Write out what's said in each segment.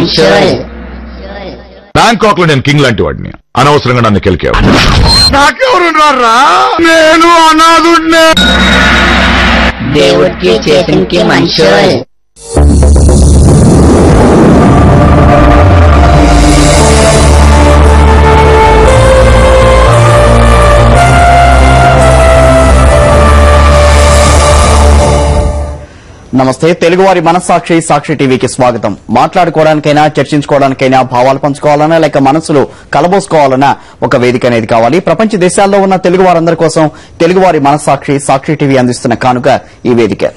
మనిషోయ్ Bangkok లో నేను king లాంటి వాడిని అనవసరంగా నన్ను కెలికావు నాకెవరు నేను అనాథుడినే దేవుడికి చేతునికి మనిషోయ్ నమస్తే తెలుగువారి మనస్సాక్షి సాక్షి టీవీకి స్వాగతం మాట్లాడుకోవడానికైనా చర్చించుకోవడానికైనా భావాలు పంచుకోవాలన్నా లేక మనసులు కలబోసుకోవాలన్నా ఒక వేదిక అనేది కావాలి ప్రపంచ దేశాల్లో ఉన్న తెలుగు వారందరి కోసం తెలుగువారి మనస్సాక్షి సాక్షి టీవీ అందిస్తున్న కానుక ఈ వేదిక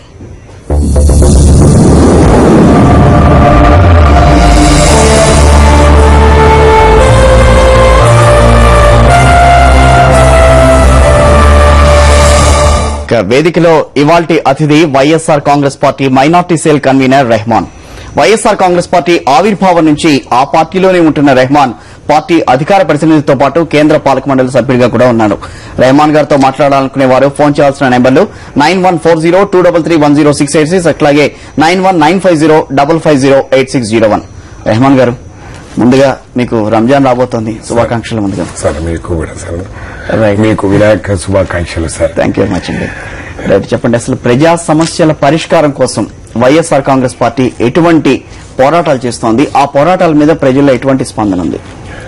ఇక వేదికలో ఇవాల్టి అతిథి YSR Congress party minority cell convener Rehman YSR Congress party ఆవిర్భావం నుంచి ఆ పార్టీలోనే ఉంటున్న రెహమాన్ పార్టీ అధికార ప్రతినిధితో పాటు కేంద్ర పాలక మండలి సభ్యుడిగా కూడా ఉన్నారు రెహమాన్ గారితో మాట్లాడాలనుకునే వారు ఫోన్ చేయాల్సిన నెంబర్లు nine one four zero two double three one zero six eight six అట్లాగే nine one nine five zero double five zero eight six zero one Rehman గారు ముందుగా మీకు రంజాన్ రాబోతోంది శుభాకాంక్షలు ముందుగా సార్ మీకు కూడా సార్ Right. మీకు వినాయక శుభాకాంక్షలు sir thank you very much అండి రైట్ చెప్పండి అసలు ప్రజా సమస్యల పరిష్కారం కోసం వైఎస్ఆర్ కాంగ్రెస్ పార్టీ ఎటువంటి పోరాటాలు చేస్తోంది ఆ పోరాటాల మీద ప్రజల్లో ఎటువంటి స్పందన ఉంది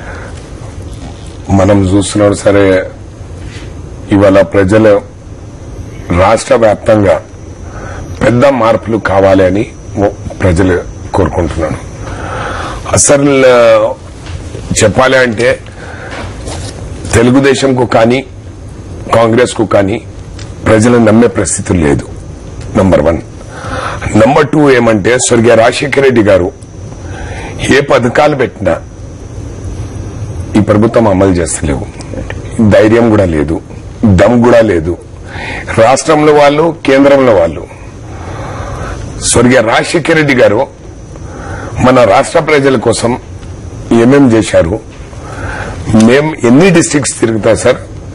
మనం చూస్తున్నాడు సరే ఇవాళ ప్రజలు రాష్ట్ర వ్యాప్తంగా పెద్ద మార్పులు కావాలి అని ఓ- ప్రజలు కోరుకుంటున్నాను అసలు ఆ, చెప్పాలి అంటే తెలుగుదేశంకు కానీ కాంగ్రెస్ కు కానీ ప్రజలు నమ్మే పరిస్థితి లేదు నంబర్ వన్ నంబర్ టూ ఏమంటే స్వర్గీయ రాజశేఖర రెడ్డి గారు ఏ పథకాలు పెట్టినా ఈ ప్రభుత్వం అమలు చేస్తలేవు ధైర్యం కూడా లేదు దమ్ కూడా లేదు రాష్ట్రంలో వాళ్ళు కేంద్రంలో వాళ్ళు స్వర్గీయ రాజశేఖర రెడ్డి గారు మన రాష్ట్ర ప్రజల కోసం ఏమేం చేశారు మేం ఎన్ని డిస్ట్రిక్ట్స్ తిరుగుతాం sir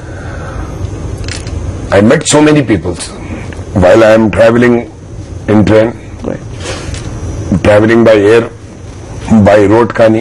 I met so many peoples while I'm travelling in train travelling by air by road కానీ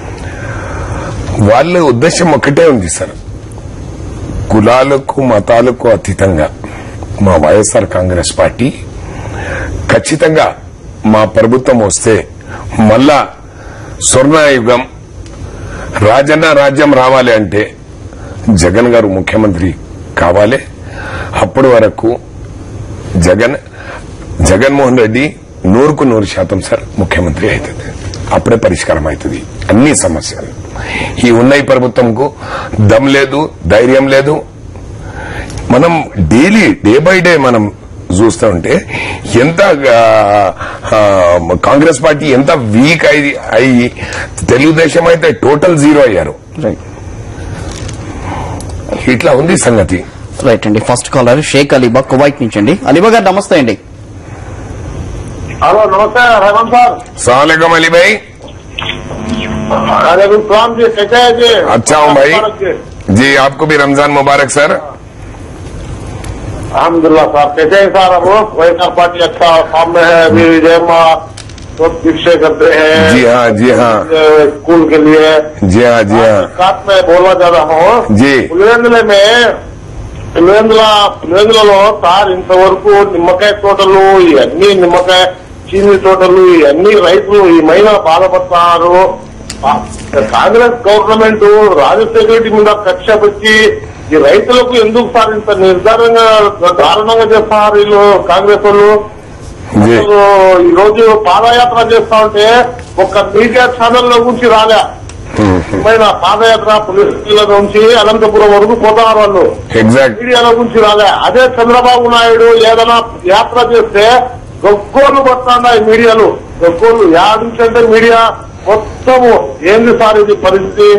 వాళ్ళ ఉద్దేశం ఒక్కటే ఉంది సార్ కులాలకు మతాలకు అతీతంగా మా వైఎస్ఆర్ కాంగ్రెస్ పార్టీ ఖచ్చితంగా మా ప్రభుత్వం వస్తే మళ్ళా స్వర్ణయుగం రాజన్న రాజ్యం రావాలి అంటే జగన్ గారు ముఖ్యమంత్రి కావాలి అప్పటి వరకు జగన్ జగన్మోహన్ రెడ్డి నూరుకు నూరు శాతం సార్ ముఖ్యమంత్రి అవుతుంది అప్పుడే పరిష్కారం అవుతుంది అన్ని సమస్యలు ఈ ఉన్న ఈ ప్రభుత్వంకు దమ్ లేదు ధైర్యం లేదు మనం డైలీ డే బై డే మనం చూస్తూ ఉంటే ఎంత ఆ, ఆ, కాంగ్రెస్ పార్టీ ఎంత వీక్ అయి అయ్యి తెలుగుదేశం అయితే టోటల్ జీరో అయ్యారు రైట్ ఇట్లా ఉంది సంగతి రైట్ అండి first caller Shaik Aliba Kuwait నుంచి అండి అలీబా గారు నమస్తే అండి हेलो नमस्ते रहमान साहब सलामकुम अली भाई अरे सलाम जी कैसे है जी अच्छा हूँ भाई मुबारक जी। जी आपको भी रमजान मुबारक सर अलहमदुल्ला साहब कैसे हैं साहब हम लोग वैसा पार्टी अच्छा काम में है अभी विजय माँ तो दीक्षे करते हैं जी हाँ जी हाँ अ, स्कूल के लिए जी हाँ जी हाँ साथ में बोलना चाह रहा हूँ जी పులివెందుల మే పులివెందుల పులివెందులలో సార్ ఇంతవరకు నిమ్మకాయ తోటలు ఇవన్నీ నిమ్మకాయ చీని తోటలు ఇవన్నీ రైతులు ఈ మహిళ బాధపడుతున్నారు ఆ, కాంగ్రెస్ గవర్నమెంట్ రాజశేఖర రెడ్డి మీద కక్ష పెట్టి ఈ రైతులకు ఎందుకు సార్ ఇంత నిర్ధారంగా దారుణంగా చేస్తున్నారు వీళ్ళు కాంగ్రెస్ వాళ్ళు जी అసలు ఈ రోజు పాదయాత్ర చేస్తా ఉంటే ఒక్క మీడియా ఛానల్ గురించి రాలే ఏమైనా పాదయాత్ర పులిల నుంచి అనంతపురం వరకు పోతున్నారు వాళ్ళు एग्जैक्ट మీడియాల గురించి రాలే అదే చంద్రబాబు నాయుడు ఏదైనా యాత్ర చేస్తే గొగ్గోలు పడుతున్నాయి మీడియాలు గొగ్గోలు యాడ్ నుంచి అంటే మీడియా మొత్తము ఏంది సార్ ఇది పరిస్థితి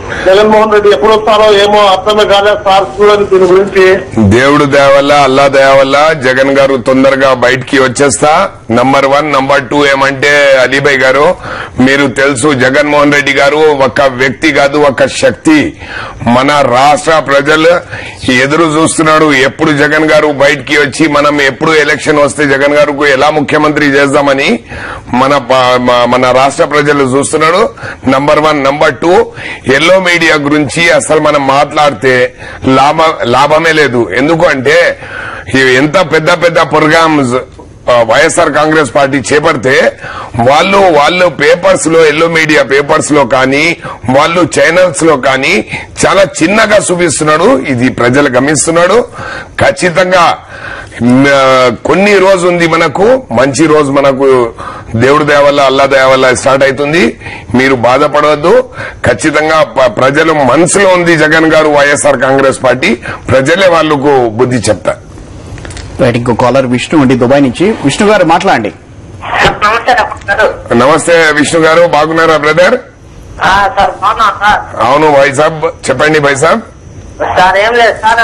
జగన్మోహన్ రెడ్డి ఎప్పుడు వస్తారో ఏమో అర్థమే కాలేదు సార్ చూడండి దీని గురించి దేవుడు దేవల్ల అల్లా దేవల్ల జగన్ గారు తొందరగా బయటికి వచ్చేస్తా నంబర్ వన్ నంబర్ టూ ఏమంటే అలీబాయ్ గారు మీరు తెలుసు జగన్మోహన్ రెడ్డి గారు ఒక వ్యక్తి కాదు ఒక శక్తి మన రాష్ట్ర ప్రజలు ఎదురు చూస్తున్నాడు ఎప్పుడు జగన్ గారు బయటికి వచ్చి మనం ఎప్పుడు ఎలక్షన్ వస్తే జగన్ గారు ఎలా ముఖ్యమంత్రి చేద్దామని మన ప- మ- మన రాష్ట్ర ప్రజలు చూస్తున్నాడు number one number two yellow media గురించి అసలు మనం మాట్లాడితే లాభ లాభమే లేదు ఎందుకు అంటే ఈ ఎంత పెద్ద పెద్ద ప్రోగ్రామ్స్ ఆ, వైఎస్ఆర్ కాంగ్రెస్ పార్టీ చేపడితే వాళ్ళు వాళ్ళు పేపర్స్ లో ఎల్లో మీడియా పేపర్స్ లో కానీ వాళ్ళు ఛానల్స్ లో కానీ చాలా చిన్నగా చూపిస్తున్నాడు ఇది ప్రజలు గమనిస్తున్నాడు ఖచ్చితంగా మ్, కొన్ని రోజు ఉంది మనకు మంచి రోజు మనకు దేవుడు దేవల్ల అల్లా దేవల్ల స్టార్ట్ అవుతుంది మీరు బాధపడవద్దు ఖచ్చితంగా ప- ప్రజలు మనసులో ఉంది జగన్ గారు వైఎస్ఆర్ కాంగ్రెస్ పార్టీ ప్రజలే వాళ్ళకు బుద్ధి చెప్తారు రైట్ ఇంకో కాలర్ విష్ణు అండి దుబాయ్ నుంచి విష్ణు గారు మాట్లాడండి నమస్తే డాక్టర్ గారు నమస్తే విష్ణు గారు బాగున్నారా బ్రదర్ ఆ, సార్ బాగున్నా సార్ అవును భాయ్ సాబ్ చెప్పండి భాయ్ సాబ్ సార్ ఏం లేదు సార్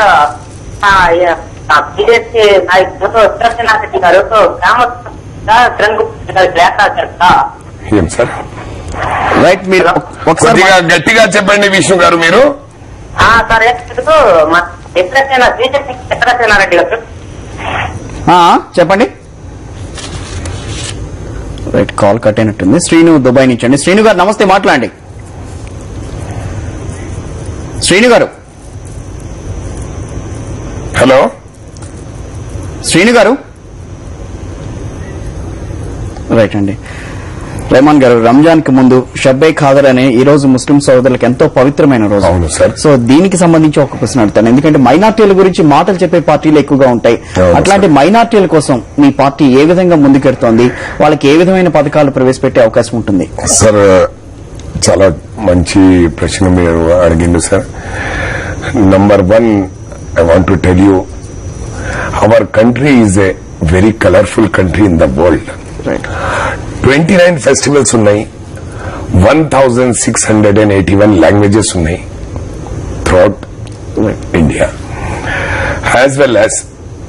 బీజేపీ నాయకుడు ఉత్తరసేనాథ్ రెడ్డి గారు గ్రామ కిరణ్ గుప్తా గారికి లేఖ రాశారు సార్ ఏం సార్ రైట్ మీరు ఒకసారి కొద్దిగా గట్టిగా చెప్పండి విష్ణు గారు మీరు ఆ, సార్ ఏంటంటే మా ఉత్తరసేన బీజేపీ ఉత్తరసేనారెడ్డి గారు ఆ, చెప్పండి రైట్ కాల్ కట్ అయినట్టుంది శ్రీను దుబాయ్ నుంచి అండి శ్రీను గారు నమస్తే మాట్లాడండి శ్రీను గారు హలో శ్రీను గారు రైట్ అండి రెహమాన్ గారు రంజాన్ కి ముందు షబ్బే ఖాదర్ అనే ఈ రోజు ముస్లిం సోదరులకు ఎంతో పవిత్రమైన రోజు అవును సార్. సో దీనికి సంబంధించి ఒక క్వశ్చన్ అడుగుతాను ఎందుకంటే మైనార్టీల గురించి మాటలు చెప్పే పార్టీలు ఎక్కువగా ఉంటాయి అవును అట్లాంటి మైనార్టీల కోసం మీ పార్టీ ఏ విధంగా ముందుకెడుతోంది వాళ్ళకి ఏ విధమైన పథకాలు ప్రవేశపెట్టే అవకాశం ఉంటుంది సార్ చాలా మంచి ప్రశ్న మీరు అడిగిండు sir number one I want to tell you our country is a very colourful country in the world right twenty nine festivals ఉన్నాయి one thousand six hundred and eighty one languages ఉన్నాయి throughout India as well as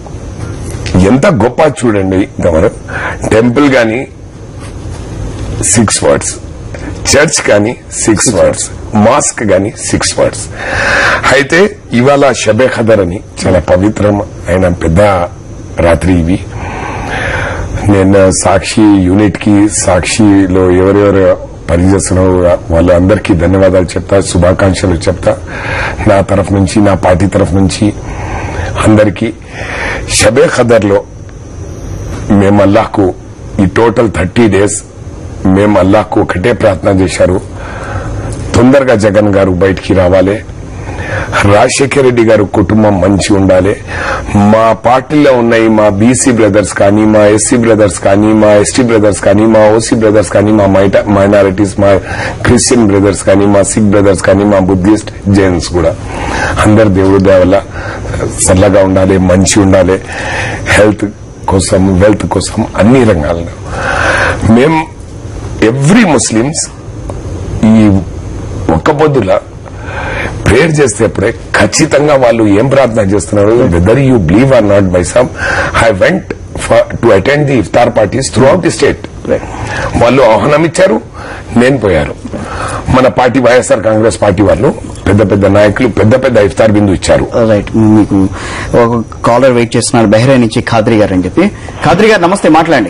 ఎంత గొప్ప చూడండి గమరు temple గాని six words church కానీ six words mosque గాని six words అయితే ఇవాళ షబే ఖదర్ అని చాలా పవిత్రం అయిన పెద్ద రాత్రి ఇవి నేను సాక్షి యూనిట్ కి సాక్షిలో ఎవరెవరు పనిచేస్తున్నారో వాళ్ళందరికీ ధన్యవాదాలు చెప్తా శుభాకాంక్షలు చెప్తా నా తరఫు నుంచి నా పార్టీ తరఫు నుంచి అందరికీ షబే ఖదర్లో మేము అల్లాహకు ఈ టోటల్ థర్టీ డేస్ మేము అల్లాహకు ఒకటే ప్రార్థన చేశారు తొందరగా జగన్ గారు బయటికి రావాలి రాజశేఖర రెడ్డి గారు కుటుంబం మంచి ఉండాలి మా పార్టీలో ఉన్నాయి మా బీసీ బ్రదర్స్ కానీ మా ఎస్సీ బ్రదర్స్ కానీ మా ఎస్టీ బ్రదర్స్ కానీ మా ఓసీ బ్రదర్స్ కానీ మా మైనారిటీస్ మా క్రిస్టియన్ బ్రదర్స్ కానీ మా సిక్ బ్రదర్స్ కానీ మా బుద్ధిస్ట్ జైన్స్ కూడా అందరు దేవుడు దేవల్ల చల్లగా ఉండాలి మంచి ఉండాలి హెల్త్ కోసం వెల్త్ కోసం అన్ని రంగాల్లో మేం ఎవ్రీ ముస్లిమ్స్ ఈ ఒక్క పొద్దుల ప్రేయర్ చేసేటప్పుడే ఖచ్చితంగా వాళ్ళు ఏం ప్రార్థన చేస్తున్నారు whether you believe or not by some I went to attend the iftar parties throughout the state వాళ్ళు ఆహ్వానం ఇచ్చారు నేను పోయారు మన పార్టీ వైఎస్ఆర్ కాంగ్రెస్ పార్టీ వాళ్ళు పెద్ద పెద్ద నాయకులు పెద్ద పెద్ద ఇఫ్తార్ బిందు ఇచ్చారు రైట్ మీకు ఒక కాలర్ వెయిట్ చేస్తున్నారు బెహ్రా నుంచి ఖాద్రి గారు అని చెప్పి ఖాద్రి గారు నమస్తే మాట్లాడండి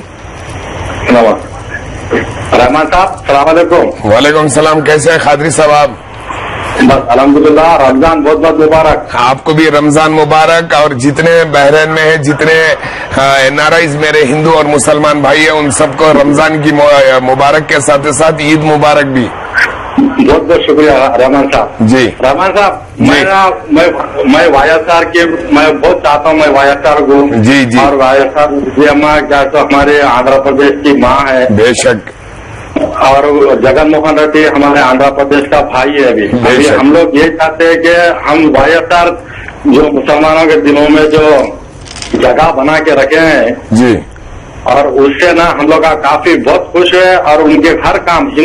रहमान साहब सलामकुम वालेकुम सलाम कैसे हैं खादरी साहब बस अलहमदुल्ला रमजान बहुत बहुत मुबारक आपको भी रमजान मुबारक और जितने बहरीन में है जितने एनआरआईज मेरे हिंदू और मुसलमान भाई हैं उन सबको रमजान की मु- मुबारक के साथ साथ ईद मुबारक भी बहुत बहुत शुक्रिया रहमान साहब जी रहमान साहब जी। मैं ना मैं मैं वाईएसआर के मैं बहुत चाहता हूँ मैं वाईएसआर को जी, जी। और वाईएसआर जी अम्मा क्या तो हमारे आंध्र प्रदेश की माँ है बेशक और जगन मोहन रेड्डी हमारे आंध्र प्रदेश का भाई है अभी अभी बेशक। हम लोग ये चाहते हैं कि हम वाईएसआर जो मुसलमानों के दिलों में जो जगह बना के रखे हैं जी और उससे ना हम लोग का काफी बहुत खुश है और उनके हर काम हिंद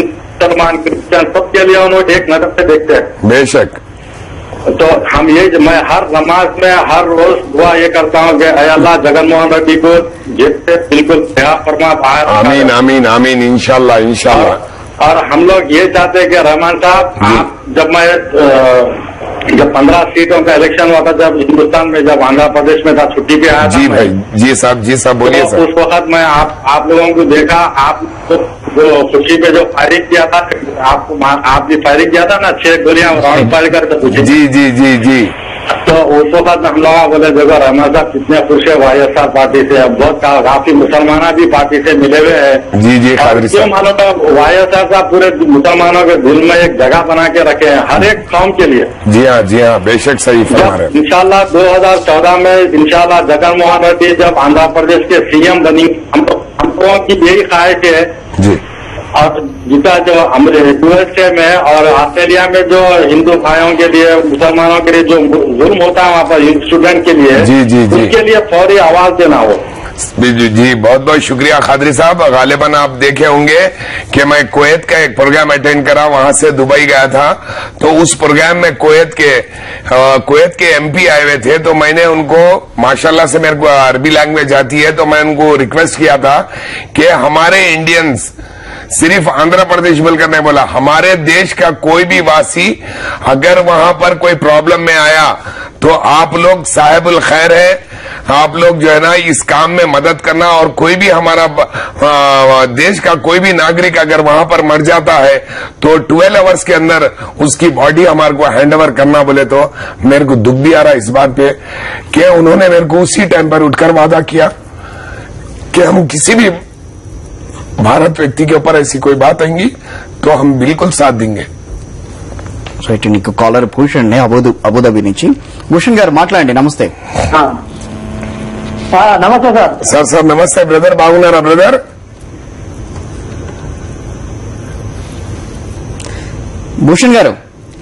मुसलमान क्रिश्चियन सबके लिए उन्होंने एक नजर से देखते हैं बेशक तो हम ये मैं हर नमाज में हर रोज दुआ ये करता हूँ कि अय अल्लाह जगनमोहन रेड्डी को जिससे बिल्कुल दया फरमा बाहर आमीन आमीन आमीन इंशाल्लाह इंशाल्लाह और हम लोग ये चाहते हैं कि रहमान साहब आप जब मैं अ, जब पंद्रह सीटों का इलेक्शन हुआ था जब हिंदुस्तान में जब आंध्र प्रदेश में था छुट्टी पे आया था जी मैं, भाई जी साहब जी साहब बोलिए तो सर उस वक्त मैं आप आप लोगों को देखा आप तो जो खुशी पे जो फायरिंग किया था आपको मा- आपने फायरिंग किया था ना छह गोलियां राउंड फायर करके पूछे जी जी जी जी तो उस वक्त हम लोग बोले देखो रहमान साहब कितने खुश है वाई एस आर पार्टी से अब बहुत का- काफी मुसलमान भी पार्टी से मिले हुए हैं जी जी और खादरी क्यों साहब मालूम वाई एस आर साहब पूरे मुसलमानों के दिल में एक जगह बना के रखे हैं हर एक कौम के लिए जी हाँ जी हाँ बेशक सही फरमा रहे जब इंशाल्लाह 2014 में इंशाल्लाह जगन मोहन रेड्डी जब आंध्र प्रदेश के सीएम बनी हम तो हम लोगों की यही ख्वाहिश है जी और जितना जो यूएसए में और ऑस्ट्रेलिया में जो हिंदू भाइयों के लिए मुसलमानों के लिए जो जुल्म होता है वहाँ पर स्टूडेंट के लिए जी, जी, जी। उसके लिए फौरी आवाज देना हो जी जी बहुत बहुत शुक्रिया खादरी साहब गालिबन आप देखे होंगे कि मैं कुवैत का एक प्रोग्राम अटेंड करा वहां से दुबई गया था तो उस प्रोग्राम में कुवैत के अ, कुवैत के एमपी आए हुए थे तो मैंने उनको माशाल्लाह से मेरे को अरबी लैंग्वेज आती है तो मैं उनको रिक्वेस्ट किया था कि हमारे इंडियंस सिर्फ आंध्र प्रदेश मिलकर नहीं बोला हमारे देश का कोई भी वासी अगर वहां पर कोई प्रॉब्लम में आया तो आप लोग साहेबुल खैर है आप लोग जो है ना इस काम में मदद करना और कोई भी हमारा ब- आ, देश का कोई भी नागरिक अगर वहां पर मर जाता है तो 12 आवर्स के अंदर उसकी बॉडी हमारे को हैंड ओवर करना बोले तो मेरे को दुख भी आ रहा है इस बात पे कि उन्होंने मेरे को उसी टाइम पर उठकर वादा किया कि हम किसी भी भारत व्यक्ति के ऊपर ऐसी कोई बात आएंगी तो हम बिल्कुल साथ देंगे రైట్ నీకు కాలర్ భూషణ్ ని అబుదు అబుదాబి నుంచి భూషణ్ గారు మాట్లాడండి నమస్తే నమస్తే సార్ సార్ సార్ నమస్తే బ్రదర్ బాగున్నారా బ్రదర్ భూషణ్ గారు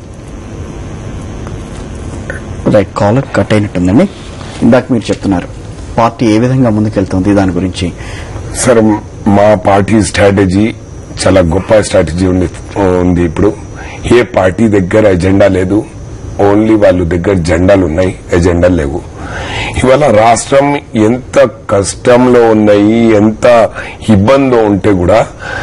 రైట్ కాలర్ కట్ అయినట్టుందండి ఇందాక మీరు చెప్తున్నారు పార్టీ ఏ విధంగా ముందుకెళ్తుంది దాని గురించి సార్ మా పార్టీ స్ట్రాటజీ చాలా గొప్ప స్ట్రాటజీ ఉంది ఉంది ఇప్పుడు ఏ పార్టీ దగ్గర ఎజెండా లేదు ఓన్లీ వాళ్ళ దగ్గర జెండాలు ఉన్నాయి ఎజెండాలు లేవు ఇవాళ రాష్ట్రం ఎంత కష్టంలో ఉన్నాయి ఎంత ఇబ్బందో ఉంటే కూడా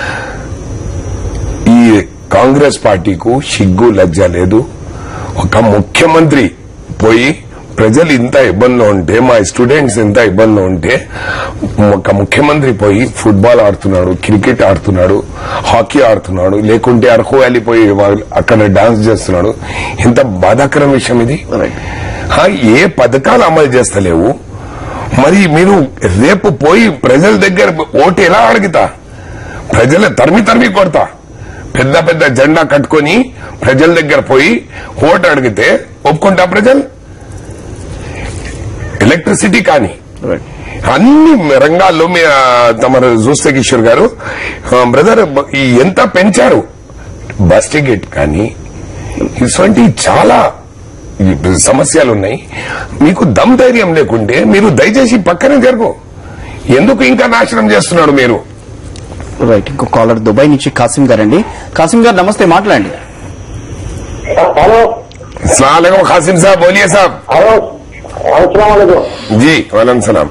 ఈ కాంగ్రెస్ పార్టీకు సిగ్గు లజ్జ లేదు ఒక ముఖ్యమంత్రి పోయి ప్రజలు ఇంత ఇబ్బందిలో ఉంటే మా స్టూడెంట్స్ ఇంత ఇబ్బందిలో ఉంటే ఒక ముఖ్యమంత్రి పోయి ఫుట్బాల్ ఆడుతున్నాడు క్రికెట్ ఆడుతున్నాడు హాకీ ఆడుతున్నాడు లేకుంటే అరకు వ్యాలీ పోయి వాళ్ళు అక్కడ డాన్స్ చేస్తున్నాడు ఎంత బాధాకరం విషయం ఇది హా, ఏ పథకాలు అమలు చేస్తలేవు మరి మీరు రేపు పోయి ప్రజల దగ్గర ఓటు ఎలా అడుగుతా ప్రజల తరిమి తరిమి కొడతా పెద్ద పెద్ద జెండా కట్టుకొని ప్రజల దగ్గర పోయి ఓటు అడిగితే ఒప్పుకుంటా ప్రజలు ఎలక్ట్రిసిటీ కానీ అన్ని రంగాల్లో మీ ఆ, తమరు చూస్తే కిషోర్ గారు ఆ, బ్రదర్ బ- ఈ ఎంత పెంచారు బస్ టికెట్ కానీ ఇటువంటి చాలా ఈ సమస్యలు ఉన్నాయి మీకు దమ్ ధైర్యం లేకుంటే మీరు దయచేసి పక్కనే జరుగు ఎందుకు ఇంకా నాశనం చేస్తున్నాడు మీరు రైట్ ఇంకో కాలర్ దుబాయ్ నుంచి కాసిం గారు అండి కాసిం గారు నమస్తే మాట్లాడండి హలో सलाम खासिम साहब बोलिए साहब హలో అస్సలం जी वालेकुम सलाम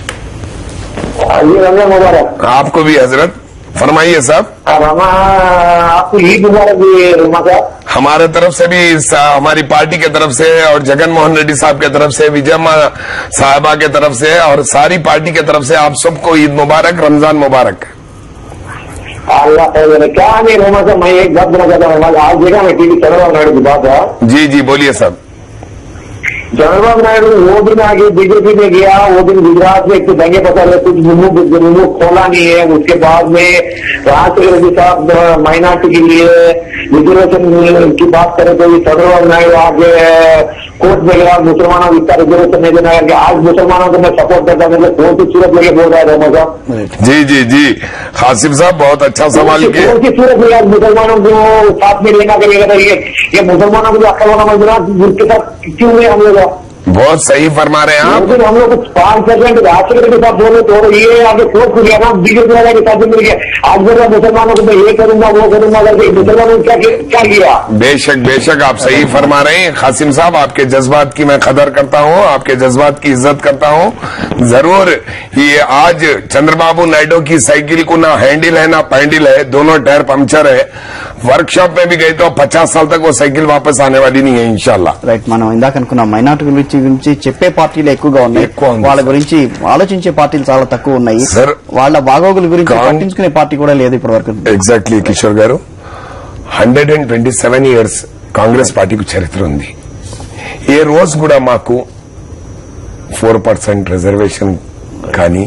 ये रमजान मुबारक आपको भी हजरत फरमाइए साहब रमा आपको ईद मुबारक भी रमा साहब हमारे तरफ से भी सा- हमारी पार्टी के तरफ से और जगन मोहन रेड्डी साहब के तरफ से विजयम्मा साहबा के तरफ से और सारी पार्टी के तरफ से आप सबको ईद मुबारक रमजान मुबारक अल्लाह खैर करे। क्या नहीं रमा साहब मैं एक बात बोलना चाहता हूँ मैं आज देखा मैं टीवी चंद्रबाबू नायडू की बात है जी जी बोलिए साहब चंद्रबाबू नायडू वो दिन आगे बीजेपी में गया वो दिन गुजरात में एक तो दंगे पसंद है कुछ मुंह मुंह खोला नहीं है उसके बाद में राज रेड्डी साहब माइनॉरिटी के लिए रिजर्वेशन की बात करें तो ये चंद्रबाबू नायडू आगे कोर्ट में गया मुसलमानों को इतना रिजर्वेशन नहीं देना करके आज मुसलमानों को मैं सपोर्ट करता हूँ मतलब कौन सी सूरत लेके बोल रहा है रोमा साहब जी जी जी खासिम साहब बहुत अच्छा सवाल किया कौन सी सूरत में आज मुसलमानों को साथ में लेना करेगा तो ये ये मुसलमानों को जो अक्ल होना मजबूरा उसके साथ क्यों नहीं हम लोग बहुत सही फरमा रहे हैं आप फिर हम लोग पांच परसेंट राष्ट्रपति के साथ बोले तो ये आगे सोच खुल गया ना बीजेपी वाला के साथ मिल गया आज मेरा मुसलमानों को मैं ये करूंगा वो करूंगा करके मुसलमानों ने क्या क्या किया बेशक बेशक आप सही फरमा रहे हैं खासिम साहब आपके जज्बात की मैं कदर करता हूं आपके जज्बात की इज्जत करता हूं जरूर ये आज चंद्रबाबू नायडू की साइकिल को ना हैंडल है ना पैंडल है दोनों टायर पंक्चर है वर्कशॉप में भी गए तो पचास साल तक वो साइकिल वापस आने वाली नहीं है इंशाल्लाह రైట్ మనం ఇందాక అనుకున్నాం మైనార్టీ గురించి గురించి చెప్పే పార్టీలు ఎక్కువగా ఉన్నాయి ఎక్కువ ఉంది. వాళ్ళ గురించి ఆలోచించే పార్టీలు చాలా తక్కువ ఉన్నాయి సార్, వాళ్ళ బాగోగుల గురించి కాం- పట్టించుకునే పార్టీ కూడా లేదు ఇప్పటి వరకు ఎగ్జాక్ట్లీ కిషోర్ గారు hundred and twenty seven years Congress పార్టీకి చరిత్ర ఉంది ఏ రోజు కూడా మాకు ఫోర్ పర్సెంట్ రిజర్వేషన్ కానీ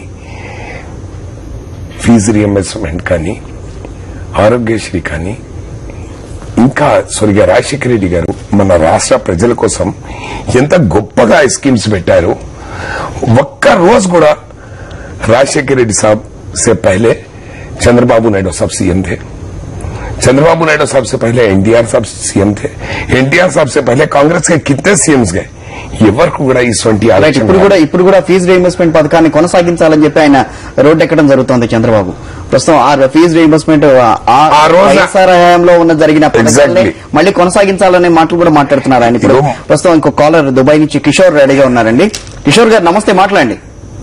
ఫీజు రియంబర్స్మెంట్ కానీ ఆరోగ్యశ్రీ కానీ ఇంకా స్వర్గీయ రాజశేఖర రెడ్డి గారు మన రాష్ట్ర ప్రజల కోసం ఎంత గొప్పగా స్కీమ్స్ పెట్టారు ఒక్క రోజు కూడా राजशेखर रेड्डी साहब से पहले चंद्रबाबू नायडू साहब सीएम थे चंद्रबाबू नायडू साहब से पहले एनटीआर साहब सीएम थे एनटीआर साहब से पहले कांग्रेस के कितने सीएम्स गए ఎవరికి కూడా ఇటువంటి రైట్ ఆలోచన ఇప్పుడు కూడా ఇప్పుడు కూడా ఫీజు రీఇంబర్స్మెంట్ పథకాన్ని కొనసాగించాలని చెప్పి ఆయన రోడ్డు ఎక్కడం జరుగుతోంది చంద్రబాబు ప్రస్తుతం ఆ ఫీజు రీఇంబర్స్మెంట్ ఆ రోజు- వైఎస్ఆర్ హయాంలో ఉన్న జరిగిన పథకాన్ని Exactly. మళ్ళీ కొనసాగించాలనే మాటలు కూడా మాట్లాడుతున్నారు ఆయన ఇప్పుడు ఇప్పుడు- ప్రస్తుతం ఇంకో కాలర్ దుబాయ్ నుంచి కిషోర్ రెడీగా ఉన్నారండి కిషోర్ గారు నమస్తే మాట్లాడండి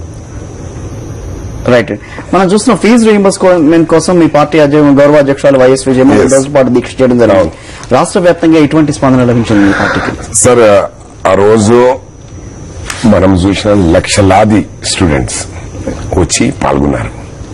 రైట్ మనం చూస్తున్నాం ఫీజు రీఇంబర్స్మెంట్ కోసం మీ పార్టీ అధ్యక్ష గౌరవ అధ్యక్షులు వైఎస్ విజయమ్మ Yes. ఈ రోజు పాటు దీక్ష చేయడం జరిగింది రాష్ట్ర వ్యాప్తంగా ఎటువంటి స్పందన లభించింది మీ పార్టీకి సార్ ఆ రోజు మనం చూసిన లక్షలాది స్టూడెంట్స్ వచ్చి పాల్గొన్నారు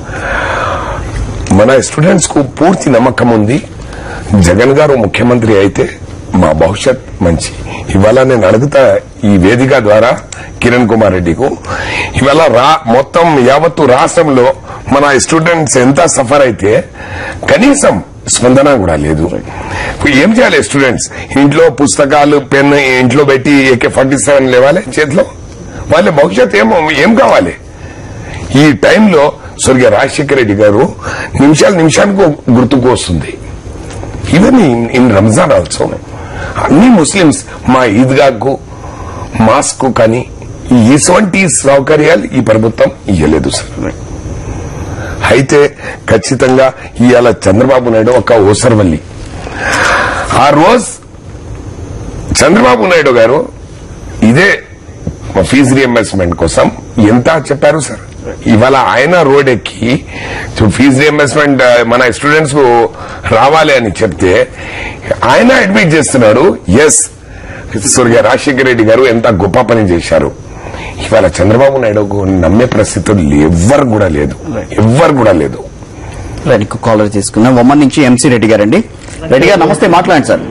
మన స్టూడెంట్స్ కు పూర్తి నమ్మకం ఉంది జగన్ గారు ముఖ్యమంత్రి అయితే మా భవిష్యత్ మంచి ఇవాళ నేను అడుగుతా ఈ వేదిక ద్వారా కిరణ్ కుమార్ రెడ్డికు ఇవాళ రా మొత్తం యావత్తు రాష్ట్రంలో మన స్టూడెంట్స్ ఎంత సఫర్ అయితే కనీసం స్పందన కూడా లేదు ఇప్పుడు ఏం చేయాలి స్టూడెంట్స్ ఇంట్లో పుస్తకాలు పెన్ ఇంట్లో పెట్టి ఏకే ఫార్టీ సెవెన్ లేవాలి చేతిలో వాళ్ళ భవిష్యత్ ఏమో ఏం కావాలి ఈ టైంలో స్వర్గీయ రాజశేఖర రెడ్డి గారు నిమిషాలు నిమిషానికి గుర్తుకు వస్తుంది ఈవెన్ ఇన్ రంజాన్ ఆల్సో అన్ని ముస్లిమ్స్ మా ఈద్గాకు మాస్క్ కానీ ఇటువంటి సౌకర్యాలు ఈ ప్రభుత్వం ఇవ్వలేదు సార్ అయితే ఖచ్చితంగా ఇవాళ చంద్రబాబు నాయుడు ఒక ఓసర్వల్లి ఆ రోజు చంద్రబాబు నాయుడు గారు ఇదే ఫీజు రియంబర్స్మెంట్ కోసం ఎంత చెప్పారు సార్ ఇవాళ ఆయన రోడ్ ఎక్కి ఫీజు రియంబర్స్మెంట్ మన స్టూడెంట్స్ కు రావాలి అని చెప్తే ఆయన అడ్మిట్ చేస్తున్నాడు ఎస్ స్వర్గీయ రాజశేఖర రెడ్డి గారు ఎంత గొప్ప పని చేశారు ఇవాళ చంద్రబాబు నాయుడుకు నమ్మే పరిస్థితులు ఎవ్వరు కూడా లేదు ఎవ్వరు కూడా లేదు రైట్ ఇంకో కాలర్ తీసుకున్నాం ఉమ్మన్ నుంచి ఎంసీ రెడ్డి గారండి రెడ్డి గారు నమస్తే మాట్లాడండి సార్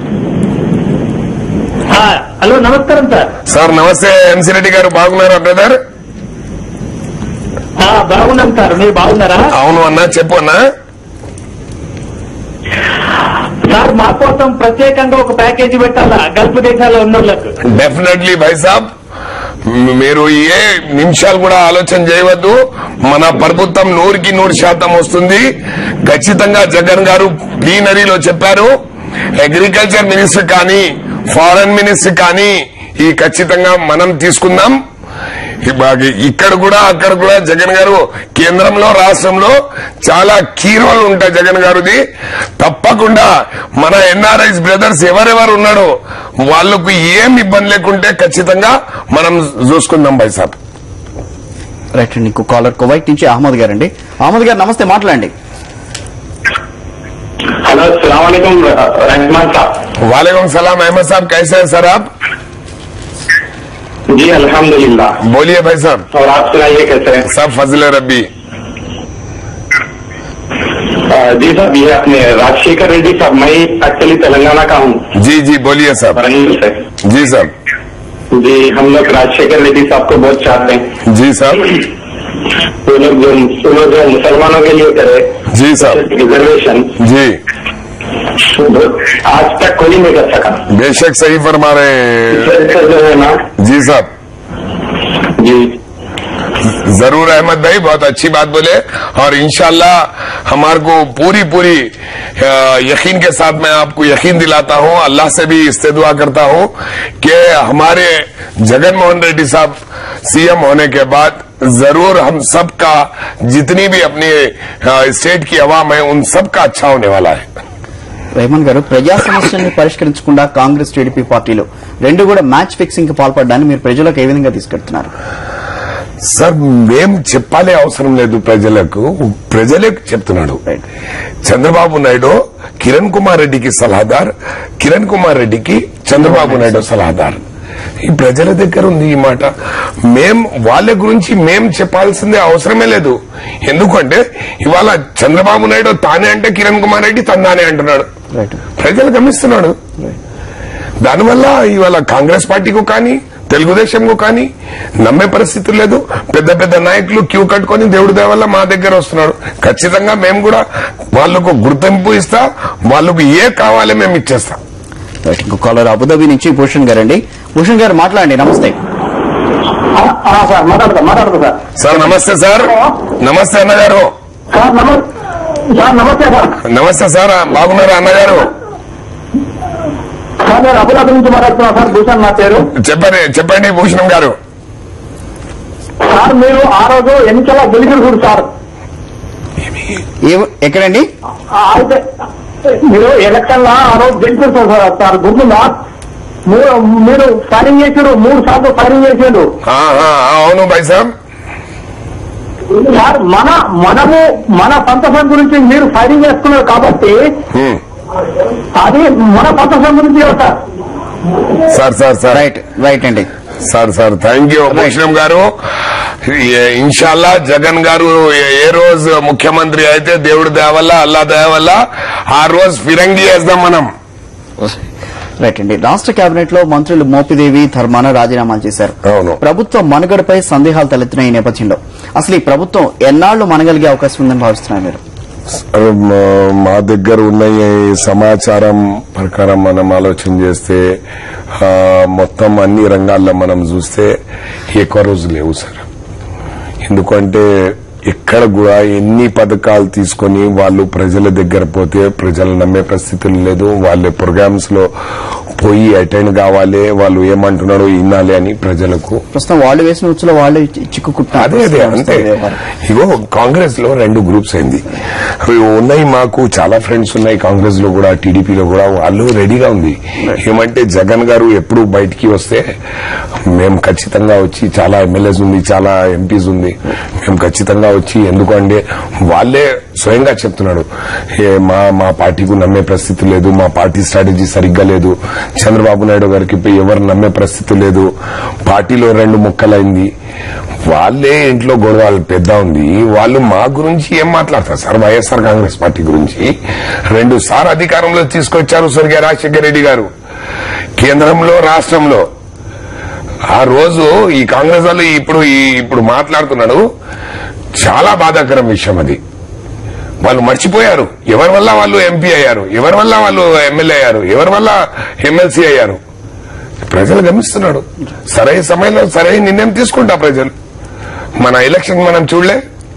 హలో నమస్కారం సార్ సార్ నమస్తే ఎంసీ రెడ్డి గారు బాగున్నారా బ్రదర్ ఆ, బాగున్నాం సార్ మీరు బాగున్నారా అవును అన్నా చెప్పు అన్నా సార్ మా కోసం ప్రత్యేకంగా ఒక ప్యాకేజీ పెట్టాలా గల్ఫ్ దేశాల్లో ఉన్న వాళ్ళకు డెఫినెట్లీ భాయ్ సాబ్ మ్- మీరు ఏ నిమిషాలు కూడా ఆలోచన చేయవద్దు మన ప్రభుత్వం నూరుకి నూరు శాతం వస్తుంది ఖచ్చితంగా జగన్ గారు ప్లీనరీలో చెప్పారు అగ్రికల్చర్ మినిస్టర్ కానీ ఫారెన్ మినిస్టర్ కానీ ఈ ఖచ్చితంగా మనం తీసుకుందాం ఇబ్బా- ఇక్కడ కూడా అక్కడ కూడా జగన్ గారు కేంద్రంలో రాష్ట్రంలో చాలా కీ రోల్ ఉంటాయి జగన్ గారిది తప్పకుండా మన ఎన్ఆర్ఐస్ బ్రదర్స్ ఎవరెవరు ఉన్నాడో వాళ్ళకు ఏం ఇబ్బంది లేకుంటే ఖచ్చితంగా మనం చూసుకుందాం భాయ్ సాబ్ రైట్ అండి ఇంకో కాలర్ కువైట్ నుంచి అహ్మద్ గారండి అహ్మద్ గారు నమస్తే మాట్లాడండి हेलो सलामकुम रहमान साहब वालेकुम सलाम अहमद साहब कैसे हैं सर आप जी अल्हम्दुलिल्लाह बोलिए भाई साहब और आप सुनाइए कैसे हैं सब फजल रबी अ, जी साहब ये अपने राजशेखर रेड्डी साहब मैं एक्चुअली तेलंगाना का हूँ जी जी बोलिए साहब वरंगल से जी साहब जी हम लोग राजशेखर रेड्डी साहब को बहुत चाहते हैं जी साहब वो लोग जो वो लोग जो मुसलमानों के लिए करे जी साहब रिजर्वेशन जी आज तक कोई नहीं कर सका बेशक सही फरमा रहे हैं इससे जो है ना जी साहब जी जरूर अहमद भाई बहुत अच्छी बात बोले और इंशाल्लाह हमारे को पूरी पूरी अ, यकीन के साथ मैं आपको यकीन दिलाता हूं अल्लाह से भी इस्ते दुआ करता हूं कि हमारे जगन रेड्डी साहब सीएम होने के बाद जरूर हम सब का जितनी भी अपनी अ, स्टेट की आवाम है उन सब का अच्छा होने वाला है రెహమాన్ గారు ప్రజా సమస్యల్ని పరిష్కరించకుండా కాంగ్రెస్ టీడీపీ పార్టీలు రెండు కూడా మ్యాచ్ ఫిక్సింగ్ కి పాల్పడడాన్ని మీరు ప్రజలకు ఏ విధంగా తీసుకెళ్తున్నారు సార్ మేం చెప్పాలే అవసరం లేదు ప్రజలకు ప్రజలే చెప్తున్నాడు Right. చంద్రబాబు నాయుడు కిరణ్ కుమార్ రెడ్డికి సలహాదార్ కిరణ్ కుమార్ రెడ్డికి చంద్రబాబు నాయుడు సలహాదార్ ఈ ప్రజల దగ్గర ఉంది ఈ మాట మేం వాళ్ళ గురించి మేం చెప్పాల్సిందే అవసరమే లేదు ఎందుకంటే ఇవాళ చంద్రబాబు నాయుడు తానే అంటే కిరణ్ కుమార్ రెడ్డి తన్నానే అంటున్నాడు రైట్ ప్రజలు గమనిస్తున్నాడు దానివల్ల ఇవాళ కాంగ్రెస్ పార్టీకు కానీ తెలుగుదేశంకు కానీ నమ్మే పరిస్థితి లేదు పెద్ద పెద్ద నాయకులు క్యూ కట్టుకొని దేవుడి దయ వల్ల మా దగ్గర వస్తున్నాడు ఖచ్చితంగా మేము కూడా వాళ్లకు గుర్తింపు ఇస్తా వాళ్లకు ఏ కావాలి మేము ఇచ్చేస్తాం రైట్ ఇంకో కాలర్ అబుదాబి నుంచి భూషణ్ గారు అండి భూషణ్ గారు మాట్లాడండి నమస్తే సార్ మాట్లాడతా మాట్లాడతా సార్ సార్ నమస్తే సార్ నమస్తే అన్నగారు సార్ నమస్తే సార్ నమస్తే సార్ నమస్తే సార్ బాగున్నారా అన్నగారు సార్ నేను అబుదాబి నుంచి మాట్లాడుతున్నా సార్ భూషణ్ నా పేరు చెప్పండి చెప్పండి భూషణం గారు సార్ మీరు ఆ రోజు ఎన్నికల గెలిచిరు సార్ ఏ- ఎక్కడండి ఆ, అయితే మీరు ఎలక్షన్ లో ఆ రోజు గెలిచారు సార్ సార్ గుర్తుందా మీరు మీరు ఫైరింగ్ చేసారు మూడు సార్లు ఫైరింగ్ చేసారు ఆ, ఆ, అవును భాయ్ సాబ్ సార్ మన మనము మన సంతోషం గురించి మీరు ఫైరింగ్ చేసుకున్నారు కాబట్టి హ్మ్. అది మన సంతోషం గురించి కదా sir sir sir sir right right అండి sir sir thank you Bhushanam గారు ఏ- ఇన్షాల్లా జగన్ గారు ఏ- ఏ రోజు ముఖ్యమంత్రి అయితే దేవుడి దయ వల్ల అల్లా దయ వల్ల ఆ రోజు ఫిరంగి వేద్దాం మనం రైట్ అండి రాష్ట్ర కేబినెట్ లో మంత్రులు మోపిదేవి ధర్మాన రాజీనామాలు చేశారు అవును. ప్రభుత్వ మనుగడపై సందేహాలు తలెత్తిన ఈ నేపథ్యంలో అసలు ఈ ప్రభుత్వం ఎన్నాళ్లు మనగలిగే అవకాశం ఉందని భావిస్తున్నారు మీరు మా- మా దగ్గర ఉన్న ఈ సమాచారం ప్రకారం మనం ఆలోచన చేస్తే ఆ, మొత్తం అన్ని రంగాల్లో మనం చూస్తే ఎక్కువ రోజు లేవు సార్ ఎందుకంటే ఎక్కడ కూడా ఎన్ని పథకాలు తీసుకొని వాళ్ళు ప్రజల దగ్గర పోతే ప్రజలు నమ్మే పరిస్థితులు లేదు వాళ్ళ ప్రోగ్రామ్స్ లో పోయి అటెండ్ కావాలి వాళ్ళు ఏమంటున్నారో వినాలి అని ప్రజలకు ప్రస్తుతం వాళ్ళు వేసిన ఉచ్చులో వాళ్ళే చి- చిక్కుకుంటున్నారు అదే అదే అంతే ఇగో కాంగ్రెస్ లో రెండు గ్రూప్స్ అయింది అవి ఉన్నాయి మాకు చాలా ఫ్రెండ్స్ ఉన్నాయి కాంగ్రెస్ లో కూడా టీడీపీలో కూడా వాళ్ళు రెడీగా ఉంది ఏమంటే జగన్ గారు ఎప్పుడు బయటికి వస్తే మేము ఖచ్చితంగా వచ్చి చాలా ఎమ్మెల్యేస్ ఉంది చాలా ఎంపీస్ ఉంది మేము ఖచ్చితంగా వచ్చి ఎందుకంటే వాళ్ళే స్వయంగా చెప్తున్నాడు ఏ మా మా పార్టీకు నమ్మే పరిస్థితి లేదు మా పార్టీ స్ట్రాటజీ సరిగ్గా లేదు చంద్రబాబు నాయుడు గారికి ఇప్పుడు ఎవరు నమ్మే పరిస్థితి లేదు పార్టీలో రెండు ముక్కలైంది వాళ్ళే ఇంట్లో గొడవ పెద్ద ఉంది వాళ్ళు మా గురించి ఏం మాట్లాడతారు సార్ వైఎస్ఆర్ కాంగ్రెస్ పార్టీ గురించి రెండు సార్ అధికారంలో తీసుకొచ్చారు స్వర్గీయ రాజశేఖర రెడ్డి గారు కేంద్రంలో రాష్ట్రంలో ఆ రోజు ఈ కాంగ్రెస్ వాళ్ళు ఇప్పుడు ఈ- ఇప్పుడు మాట్లాడుతున్నాడు చాలా బాధాకరం విషయం అది వాళ్ళు మర్చిపోయారు ఎవరి వల్ల వాళ్ళు ఎంపీ అయ్యారు ఎవరి వల్ల వాళ్ళు ఎమ్మెల్యే అయ్యారు ఎవరి వల్ల ఎమ్మెల్సీ అయ్యారు ప్రజలు గమనిస్తున్నాడు సరైన సమయంలో సరైన నిర్ణయం తీసుకుంటా ప్రజలు మన ఎలక్షన్ మనం చూడలే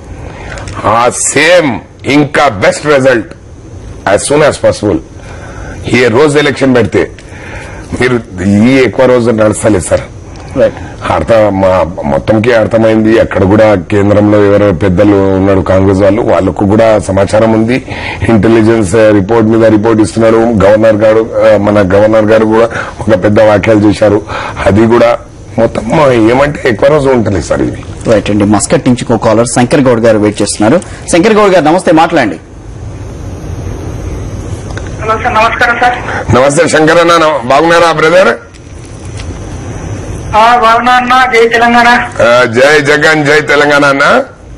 ఆ సేమ్ ఇంకా best result as soon as possible ఏ రోజు ఎలక్షన్ పెడితే మీరు ఈ ఎక్కువ రోజు నడుస్తలేదు సార్ రైట్ అర్థ మా మొత్తంకి అర్థమైంది అక్కడ కూడా కేంద్రంలో ఎవరు పెద్దలు ఉన్నాడు కాంగ్రెస్ వాళ్ళు వాళ్ళకు కూడా సమాచారం ఉంది ఇంటెలిజెన్స్ రిపోర్ట్ మీద రిపోర్ట్ ఇస్తున్నాడు గవర్నర్ గారు ఆ, మన గవర్నర్ గారు కూడా ఒక పెద్ద వ్యాఖ్యలు చేశారు అది కూడా మొత్తం ఏమంటే ఎక్కువ రోజు ఉంటుంది సార్ ఇది రైట్ అండి మస్కట్ నుంచి ఇంకో కాలర్ శంకర్ గౌడ్ గారు వెయిట్ చేస్తున్నారు శంకర్ గౌడ్ గారు నమస్తే మాట్లాడండి హలో సార్ నమస్కారం సార్ నమస్తే శంకర్ అన్న నమ- బాగున్నారా బ్రదర్ ఆ, బాగున్నా అన్న జై తెలంగాణ ఆ, జై జగన్ జై తెలంగాణ అన్న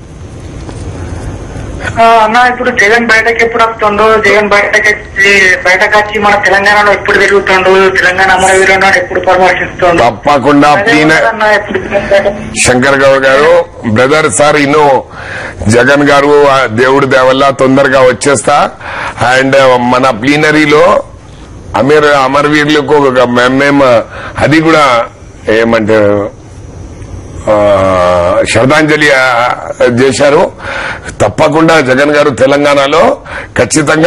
ఆ, అన్న ఇప్పుడు జగన్ బయటకి ఎప్పుడు వస్తుండో జగన్ బయటకి వచ్చి బయటకు వచ్చి మన తెలంగాణలో ఎప్పుడు తిరుగుతుండు తెలంగాణ అమరవీరు అన్నాడు ఎప్పుడు పరామర్శిస్తుండు తప్పకుండా అదే ప్లీన అన్న ఎప్పుడు బయట- శంకర్ గౌడ్ గారు బ్రదర్ సార్ ఇನ್ನು జగన్ గారు ఆ దేవుడి దేవల్ల తొందరగా వచ్చేస్తా అండ్ మన ప్లీనరీలో అమీర్ అమరవీరులకు ఒక మే- మేము అది కూడా ఏమంటే ఆ, శ్రద్ధాంజలి ఆ, చేశారు తప్పకుండా జగన్ గారు తెలంగాణలో ఖచ్చితంగా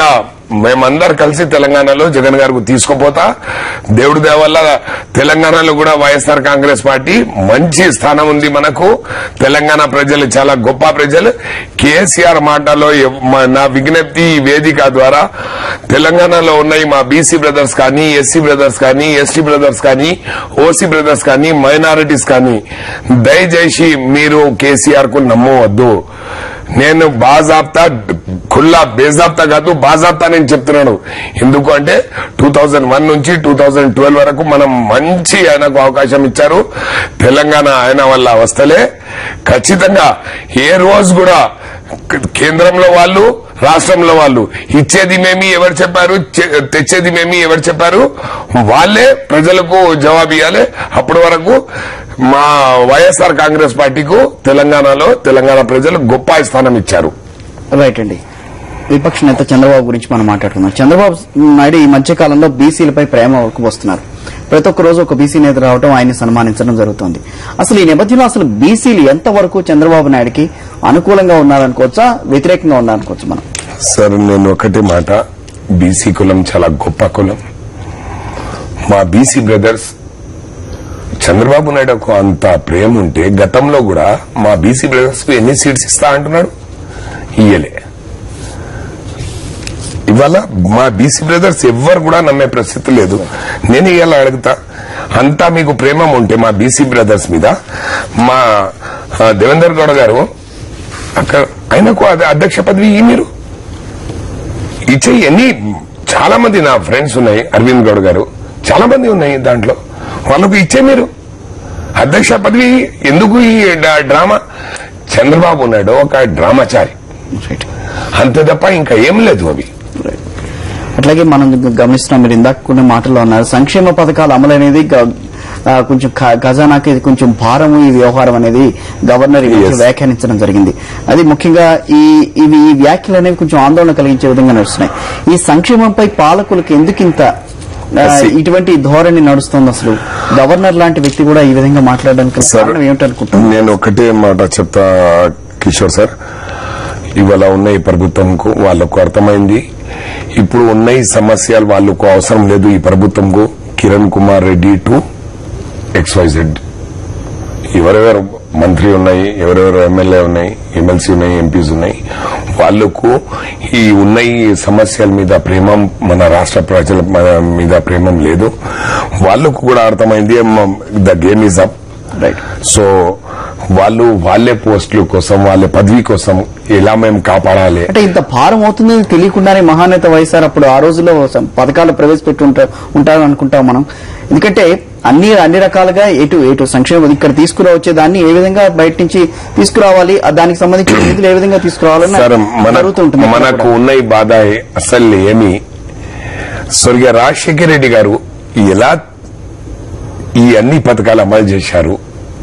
మేమందరు కలిసి తెలంగాణలో జగన్ గారికి తీసుకుపోతా దేవుడి దయ వల్ల తెలంగాణలో కూడా వైఎస్ఆర్ కాంగ్రెస్ పార్టీ మంచి స్థానం ఉంది మనకు తెలంగాణ ప్రజలు చాలా గొప్ప ప్రజలు కేసీఆర్ మాటలో ఎవ్- మా- నా విజ్ఞప్తి ఈ వేదిక ద్వారా తెలంగాణలో ఉన్నాయి మా బీసీ బ్రదర్స్ కానీ ఎస్సీ బ్రదర్స్ కానీ ఎస్టీ బ్రదర్స్ కానీ ఓసీ బ్రదర్స్ కానీ మైనారిటీస్ కానీ దయచేసి మీరు కేసీఆర్ కు నమ్మవద్దు నేను బాజాబ్తా ఖుల్లా బేజాబ్తా కాదు బాజాబ్తా నేను చెప్తున్నాను ఎందుకు అంటే టూ థౌజండ్ వన్ నుంచి టూ థౌజండ్ ట్వెల్వ్ వరకు మనం మంచి ఆయనకు అవకాశం ఇచ్చారు తెలంగాణ ఆయన వల్ల వస్తలే ఖచ్చితంగా ఏ రోజు కూడా కేంద్రంలో వాళ్ళు రాష్ట్రంలో వాళ్ళు ఇచ్చేది మేమి ఎవరు చెప్పారు చె- తెచ్చేది మేమి ఎవరు చెప్పారు వాళ్ళే ప్రజలకు జవాబు ఇవ్వాలి అప్పటి వరకు మా వైఎస్ఆర్ కాంగ్రెస్ పార్టీకు తెలంగాణలో తెలంగాణ ప్రజలు గొప్ప స్థానం ఇచ్చారు రైట్ అండి విపక్ష నేత చంద్రబాబు గురించి మనం మాట్లాడుకుందాం చంద్రబాబు నాయుడు ఈ మధ్య కాలంలో బీసీలపై ప్రేమ వస్తున్నారు ప్రతి ఒక్క రోజు ఒక బీసీ నేత రావడం ఆయన్ని సన్మానించడం జరుగుతోంది అసలు ఈ నేపథ్యంలో అసలు బీసీలు ఎంతవరకు చంద్రబాబు నాయుడుకి అనుకూలంగా ఉన్నారనుకోవచ్చా వ్యతిరేకంగా ఉన్నారనుకోవచ్చు మనం సార్ నేను ఒకటి మాట బీసీ కులం చాలా గొప్ప కులం మా బీసీ బ్రదర్స్ చంద్రబాబు నాయుడుకు అంత ప్రేమ ఉంటే గతంలో కూడా మా బీసీ బ్రదర్స్ కు ఎన్ని సీట్స్ ఇస్తా అంటున్నాడు ఇయ్యలే ఇవాళ మా బీసీ బ్రదర్స్ ఎవ్వరు కూడా నమ్మే పరిస్థితి లేదు నేను ఇవాళ అడుగుతా అంతా మీకు ప్రేమ ఉంటే మా బీసీ బ్రదర్స్ మీద మా ఆ, దేవేందర్ గౌడ గారు అక్కడ ఆయనకు అది అధ్యక్ష పదవి ఇయ్యి మీరు ఇచ్చే ఎన్ని చాలా మంది నా ఫ్రెండ్స్ ఉన్నాయి అరవింద్ గౌడ్ గారు చాలా మంది ఉన్నాయి దాంట్లో వాళ్ళకు ఇచ్చే మీరు అధ్యక్ష పదవి ఎందుకు ఈ డా- డ్రామా చంద్రబాబు నాయుడు ఒక డ్రామాచారి రైట్ అంతే తప్ప ఇంకా ఏం లేదు అవి అట్లాగే మనం గమనిస్తున్నాం మీరు ఇందాక కొన్ని మాటల్లో ఉన్నారు సంక్షేమ పథకాల అమలు అనేది గ- ఆ, కొంచెం ఖ- ఖజానాకి ఇది కొంచెం భారం ఈ వ్యవహారం అనేది గవర్నర్ ఈ మధ్య Yes. వ్యాఖ్యానించడం జరిగింది అది ముఖ్యంగా ఈ ఇవి ఈ వ్యాఖ్యలు అనేవి కొంచెం ఆందోళన కలిగించే విధంగా నడుస్తున్నాయి ఈ సంక్షేమంపై పాలకులకు ఎందుకు ఇంత ఆ, Yes. ఇటువంటి ధోరణి నడుస్తుంది అసలు గవర్నర్ లాంటి వ్యక్తి కూడా ఈ విధంగా మాట్లాడడానికి సార్ కారణం ఏమిటనుకుంటున్నారు నేను ఒకటే మాట చెప్తా కిషోర్ సార్ ఇవాళ ఉన్న ఈ ప్రభుత్వంకు వాళ్లకు అర్థమైంది ఇప్పుడు ఉన్న ఈ సమస్యలు వాళ్లకు అవసరం లేదు ఈ ప్రభుత్వంకు కిరణ్ కుమార్ రెడ్డి టు ఎక్స్వైజెడ్ ఎవరెవరు మంత్రి ఉన్నాయి ఎవరెవరు ఎమ్మెల్యే ఉన్నాయి ఎమ్మెల్సీ ఉన్నాయి ఎంపీస్ ఉన్నాయి వాళ్లకు ఈ ఉన్న ఈ సమస్యల మీద ప్రేమ మన రాష్ట్ర ప్రజల మన మీద ప్రేమం లేదు వాళ్లకు కూడా అర్థమైంది the game is up right so వాళ్ళు వాళ్ళే పోస్టుల కోసం వాళ్ళే పదవి కోసం ఎలా మేము కాపాడాలి అంటే ఇంత భారం అవుతుందని తెలియకుండానే మహానేత వైఎస్ఆర్ అప్పుడు ఆ రోజుల్లో సం- పథకాలు ప్రవేశపెట్టి ఉంటా ఉంటారు అనుకుంటాం మనం ఎందుకంటే అన్ని అన్ని రకాలుగా ఎటు ఎటు సంక్షేమం ఇక్కడ తీసుకురావచ్చే దాన్ని ఏ విధంగా బయట నుంచి తీసుకురావాలి ఆ దానికి సంబంధించిన నిధులు ఏ విధంగా తీసుకురావాలని సార్ మన జరుగుతుంటుంది ఎక్కడ మనకు కూడా. ఉన్న ఈ బాధ అసలు ఏమి స్వర్గీయ రాజశేఖర రెడ్డి గారు ఎలా ఈ అన్ని పథకాలు అమలు చేశారు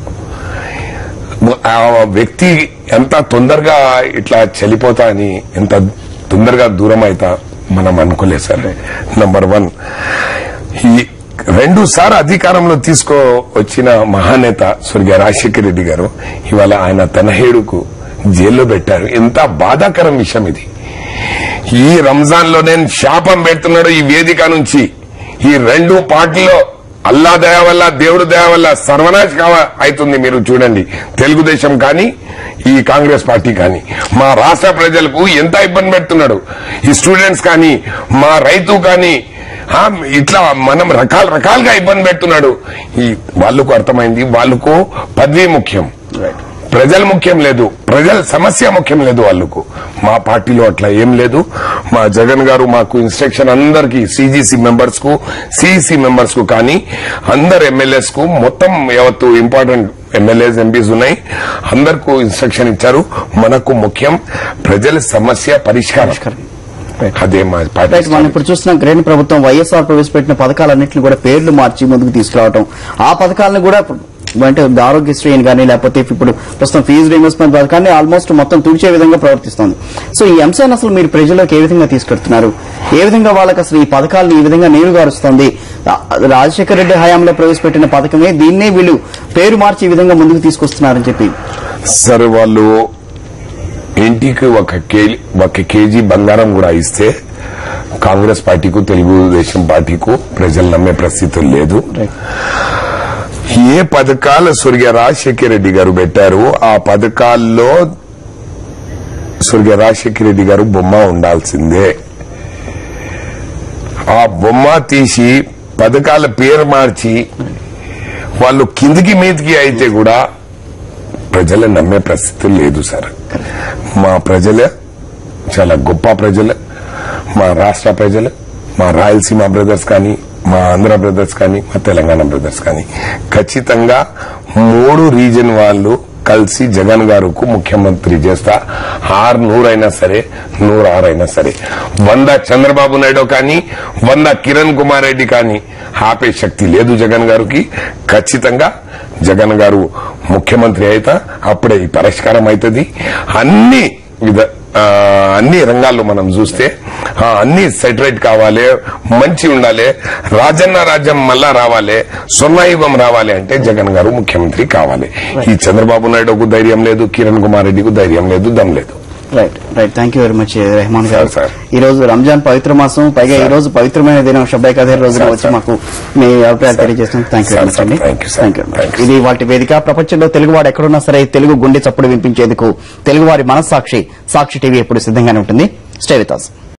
ఆ వ్యక్తి ఎంత తొందరగా ఇట్లా చలిపోతా అని ఎంత తొందరగా దూరం అవుతా మనం అనుకోలేదు సార్ నంబర్ వన్ ఈ రెండు సార్లు అధికారంలో తీసుకో వచ్చిన మహానేత స్వర్గీయ రాజశేఖర రెడ్డి గారు ఇవాళ ఆయన తనహేడుకు జైల్లో పెట్టారు ఎంత బాధాకరం విషయం ఇది ఈ రంజాన్ లో నేను శాపం పెడుతున్నాడు ఈ వేదిక నుంచి ఈ రెండు పార్టీలో అల్లా దయ వల్ల దేవుడు దయ వల్ల సర్వనాశ అవుతుంది మీరు చూడండి తెలుగుదేశం కానీ ఈ కాంగ్రెస్ పార్టీ కానీ మా రాష్ట్ర ప్రజలకు ఎంత ఇబ్బంది పెడుతున్నాడు ఈ స్టూడెంట్స్ కానీ మా రైతు కానీ ఆ, ఇట్లా మనం రకాల రకాలుగా ఇబ్బంది పెడుతున్నాడు ఈ వాళ్ళకు అర్థమైంది వాళ్ళకు పదవి ముఖ్యం ప్రజలు ముఖ్యం లేదు ప్రజల సమస్య ముఖ్యం లేదు వాళ్ళకు మా పార్టీలో అట్లా ఏం లేదు మా జగన్ గారు మాకు ఇన్స్ట్రక్షన్ అందరికి సిజిసి మెంబర్స్ కు సిఇసి మెంబర్స్ కు కానీ అందరు ఎమ్మెల్యేస్ కు మొత్తం యావత్తు ఇంపార్టెంట్ ఎమ్మెల్యేస్ ఎంపీస్ ఉన్నాయి అందరికీ ఇన్స్ట్రక్షన్ ఇచ్చారు మనకు ముఖ్యం ప్రజల సమస్య పరిష్కారం అదే మా రైట్ పార్టీ మనం ఇప్పుడు చూస్తున్నాం గ్రేన్ ప్రభుత్వం వైఎస్ఆర్ ప్రవేశపెట్టిన పథకాలన్నింటినీ కూడా పేర్లు మార్చి ముందుకు తీసుకురావడం ఆ పథకాలను కూడా ఇప్పుడు అంటే ఆరోగ్యశ్రీ అని కానీ లేకపోతే ఇప్పుడు ప్రస్తుతం ఫీజు రీఇంబర్స్మెంట్ పథకాన్ని ఆల్మోస్ట్ మొత్తం తుడిచే విధంగా ప్రవర్తిస్తోంది సో ఈ అంశాన్ని అసలు మీరు ప్రజల్లోకి ఏ విధంగా తీసుకెడుతున్నారు ఏ విధంగా వాళ్ళకి అసలు ఈ పథకాలను ఈ విధంగా నీరుగారుస్తోంది రా- రాజశేఖర రెడ్డి హయాంలో ప్రవేశపెట్టిన పథకమే దీన్నే వీళ్ళు పేరు మార్చి ఈ విధంగా ముందుకు తీసుకొస్తున్నారని చెప్పి సరే వాళ్ళు ఇంటికి ఒక కేజీ ఒక కేజీ బంగారం కూడా ఇస్తే కాంగ్రెస్ పార్టీకు తెలుగుదేశం పార్టీకు ప్రజలు నమ్మే పరిస్థితి లేదు ఏ పథకాలు స్వర్గీయ రాజశేఖర రెడ్డి గారు పెట్టారు ఆ పథకాల్లో స్వర్గీయ రాజశేఖర రెడ్డి గారు బొమ్మ ఉండాల్సిందే ఆ బొమ్మ తీసి పథకాల పేరు మార్చి వాళ్ళు కిందికి మీదికి అయితే కూడా ప్రజలు నమ్మే పరిస్థితి లేదు సార్ మా ప్రజలే చాలా గొప్ప ప్రజలు మా రాష్ట్ర ప్రజలు మా రాయలసీమ బ్రదర్స్ కానీ మా ఆంధ్ర బ్రదర్స్ కానీ మా తెలంగాణ బ్రదర్స్ కానీ ఖచ్చితంగా మూడు రీజన్ వాళ్ళు కలిసి జగన్ గారుకు ముఖ్యమంత్రి చేస్తా ఆరు నూరైనా సరే నూరు ఆరైనా సరే వంద చంద్రబాబు నాయుడు కానీ వంద కిరణ్ కుమార్ రెడ్డి కానీ ఆపే శక్తి లేదు జగన్ గారికి ఖచ్చితంగా జగన్ గారు ముఖ్యమంత్రి అయితే అప్పుడే ఈ పరిష్కారం అవుతుంది అన్ని విధ ఆ, అన్ని రంగాల్లో మనం చూస్తే ఆ, అన్ని సెటరేట్ కావాలి మంచి ఉండాలి రాజన్న రాజ్యం మళ్ళా రావాలి స్వర్ణయుగం రావాలి అంటే జగన్ గారు ముఖ్యమంత్రి కావాలి ఈ చంద్రబాబు నాయుడుకు ధైర్యం లేదు కిరణ్ కుమార్ రెడ్డికి ధైర్యం లేదు దమ్ లేదు right right thank you very much Rehman గారు సార్, సార్. ఈ రోజు రంజాన్ పవిత్ర మాసం పైగా ఈ రోజు పవిత్రమైన దినం షబ్బై కదర్ రోజున సార్, వచ్చి సార్. మాకు మీ అభిప్రాయాలు తెలియజేస్తాం thank you very sir, much sir, అండి thank you, sir. Thank you Thank you, ఇది వాటి వేదిక ప్రపంచంలో తెలుగువాడు ఎక్కడున్నా సరే తెలుగు గుండె చప్పుడు వినిపించేందుకు తెలుగువారి మనస్సాక్షి సాక్షి టీవీ ఎప్పుడు సిద్ధంగానే ఉంటుంది స్టే విత్ us.